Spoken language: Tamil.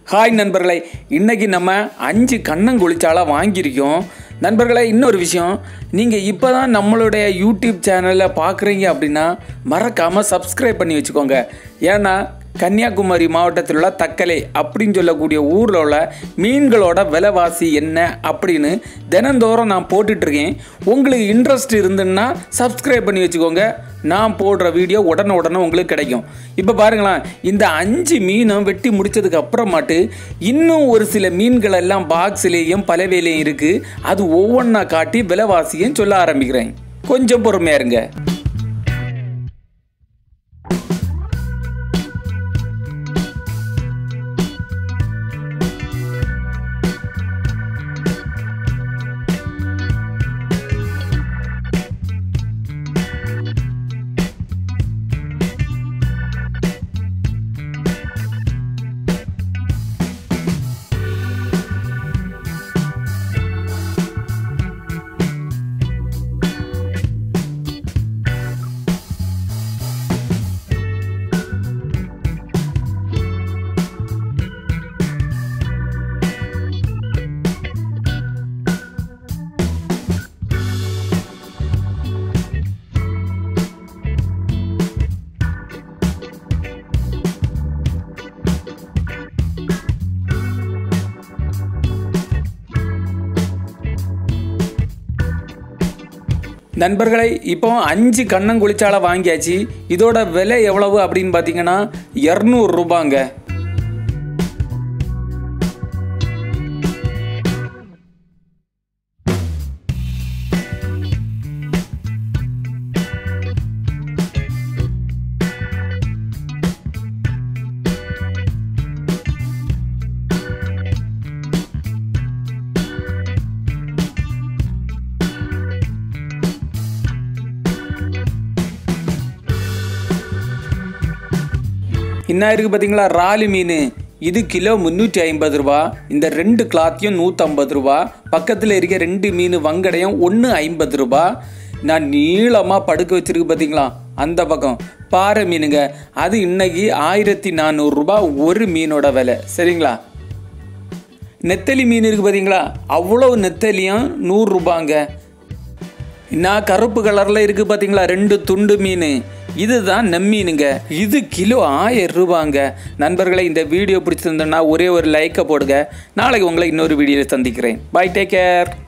ஹாய் நண்பர்களே இன்னைக்கு நம்ம அஞ்சு கண்ணங்குளிச்சாலாக வாங்கியிருக்கோம் நண்பர்களே இன்னொரு விஷயம் நீங்கள் இப்போ தான் நம்மளுடைய யூடியூப் சேனலில் பார்க்குறீங்க அப்படின்னா மறக்காமல் சப்ஸ்கிரைப் பண்ணி வச்சுக்கோங்க ஏன்னா கன்னியாகுமரி மாவட்டத்தில் உள்ள தக்கலை அப்படின்னு சொல்லக்கூடிய ஊரில் உள்ள மீன்களோட விலைவாசி என்ன அப்படின்னு தினந்தோறும் நான் போட்டுட்ருக்கேன் உங்களுக்கு இன்ட்ரெஸ்ட் இருந்துன்னா சப்ஸ்கிரைப் பண்ணி வச்சுக்கோங்க நான் போடுற வீடியோ உடனே உடனே உங்களுக்கு கிடைக்கும் இப்போ பாருங்களேன் இந்த அஞ்சு மீனும் வெட்டி முடிச்சதுக்கு அப்புறமாட்டு இன்னும் ஒரு சில மீன்கள் எல்லாம் பாக்ஸ்லேயும் பலவேலையும் இருக்குது அது ஒவ்வொன்றா காட்டி விலைவாசியும் சொல்ல ஆரம்பிக்கிறேன் கொஞ்சம் பொறுமையா இருங்க நண்பர்களை இப்போ அஞ்சு கண்ணங்குளிச்சாலை வாங்கியாச்சு இதோட விலை எவ்வளவு அப்படின்னு பார்த்தீங்கன்னா இரநூறு ரூபாங்க என்ன இருக்குது பார்த்தீங்களா ராலு மீன் இது கிலோ முந்நூற்றி ஐம்பது ரூபா இந்த ரெண்டு கிளாத்தையும் நூற்றம்பது ரூபா பக்கத்தில் இருக்க ரெண்டு மீன் வங்கடையும் ஒன்று ஐம்பது ரூபா நான் நீளமாக படுக்க வச்சிருக்கு பார்த்தீங்களா அந்த பக்கம் பாறை மீனுங்க அது இன்னைக்கு ஆயிரத்தி நானூறுரூபா ஒரு மீனோட விலை சரிங்களா நெத்தலி மீன் இருக்குது பார்த்தீங்களா அவ்வளோ நெத்தலியும் நூறுரூபாங்க நான் கருப்பு கலரில் இருக்குது பார்த்தீங்களா ரெண்டு துண்டு மீன் இதுதான் நெம்மீனுங்க இது கிலோ ஆயிரம் ரூபாங்க நண்பர்களை இந்த வீடியோ பிடிச்சிருந்தோன்னா ஒரே ஒரு லைக்கை போடுங்க நாளைக்கு உங்களை இன்னொரு வீடியோவில் சந்திக்கிறேன் பை டேக் கேர்